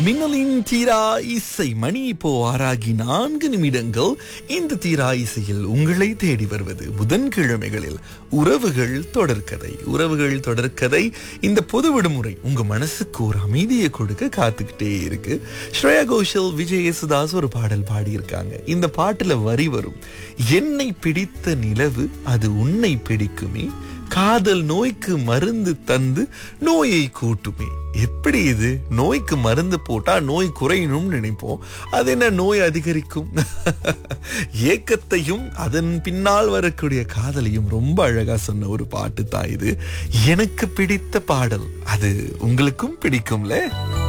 மின்னலின் தீரா இசை மணி இப்போ ஆறாகி நான்கு நிமிடங்கள் இந்த தீரா இசையில் உங்களை தேடி வருவது புதன்கிழமைகளில் உறவுகள் தொடர்கதை உறவுகள் தொடர்கதை இந்த பொது விடுமுறை உங்க மனசுக்கு ஒரு அமைதியை கொடுக்க காத்துக்கிட்டே இருக்கு ஸ்ரேயா கோஷல் விஜய் யேசுதாஸ் ஒரு பாடல் பாடியிருக்காங்க இந்த பாட்டுல வரி வரும் என்னை பிடித்த நிலவு அது உன்னை பிடிக்குமே காதல் நோய்க்கு மருந்து தந்து நோயை கூட்டுமே எப்படி இது நோய்க்கு மருந்து போட்டா நோய் குறையணும்னு நினைப்போம் அது என்ன நோய் அதிகரிக்கும் ஏக்கத்தையும் அதன் பின்னால் வரக்கூடிய காதலையும் ரொம்ப அழகா சொன்ன ஒரு பாட்டு தான் இது எனக்கு பிடித்த பாடல் அது உங்களுக்கும் பிடிக்கும்ல